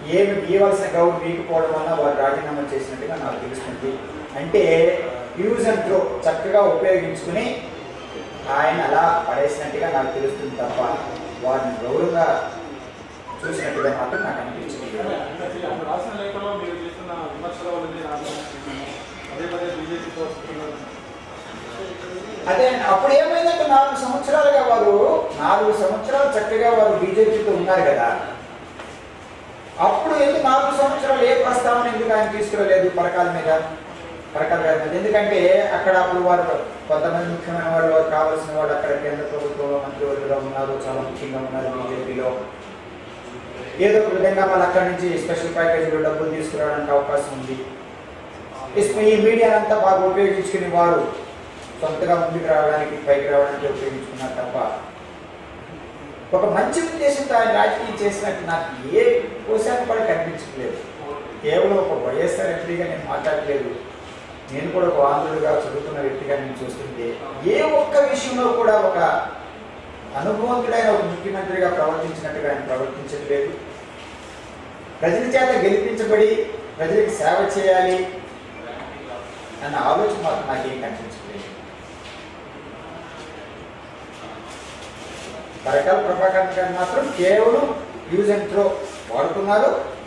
ఏమి ఇవ్వాల్సిన గౌరవం వీకపోవడం వల్ల వారు రాజీనామా చేసినట్టుగా నాకు తెలుస్తుంది అంటే యూజ్ అండ్ త్రో చక్కగా ఉపయోగించుకుని ఆయన అలా పడేసినట్టుగా నాకు తెలుస్తుంది తప్ప వారిని గౌరవంగా చూసినట్టుగా మాత్రం నాకు అనిపించింది అప్పుడు రాసిన లేఖలో మీరు చేస్తున్న విమర్శల వల్లనే రాజీనామా చేశాను. పదే పదే బీజేపీతో వస్తున్నారు అదే అప్పుడు ఏమైందంటే నాలుగు సంవత్సరాలుగా వారు నాలుగు సంవత్సరాలు చక్కగా వారు బీజేపీతో ఉన్నారు కదా అప్పుడు ఎందుకు నాలుగు సంవత్సరాలు ఏ ప్రస్తావన ఎందుకు ఆయన తీసుకురాలేదు పరకాల మీద పరకాల గారి మీద ఎందుకంటే అక్కడ అప్పుడు వారు కొంతమంది ముఖ్యమైన వాళ్ళు వారు కావాల్సిన వాళ్ళు అక్కడ కేంద్ర ప్రభుత్వంలో మంత్రివర్గంలో ఉన్నారు చాలా ముఖ్యంగా ఉన్నారు బీజేపీలో ఏదో ఒక విధంగా వాళ్ళు అక్కడి నుంచి స్పెషల్ ప్యాకేజీలో డబ్బులు తీసుకురావడానికి అవకాశం ఉంది ఇస్- ఈ మీడియా అంతా బాగా ఉపయోగించుకుని వారు సొంతగా ముందుకు రావడానికి పైకి రావడానికి ఉపయోగించుకున్నారు తప్ప ఒక మంచి ఉద్దేశంతో ఆయన రాజకీయం చేసినట్టు నాకు ఏ కోశాన్ని కూడా కనిపించట్లేదు కేవలం ఒక వైఎస్ఆర్ ఎంపీగా నేను మాట్లాడలేదు నేను కూడా ఒక ఆంధ్రుడిగా చదువుతున్న వ్యక్తిగా నేను చూస్తుంటే ఏ ఒక్క విషయంలో కూడా ఒక అనుభవంతుడైన ఒక ముఖ్యమంత్రిగా ప్రవర్తించినట్టుగా ఆయన ప్రవర్తించట్లేదు ప్రజల చేత గెలిపించబడి ప్రజలకు సేవ చేయాలి అన్న ఆలోచన మాత్రం నాకేం కనిపించట్లేదు పరకాల ప్రభాకర్ గారు మాత్రం కేవలం యూజ్ అండ్ త్రో వాడుతున్నారు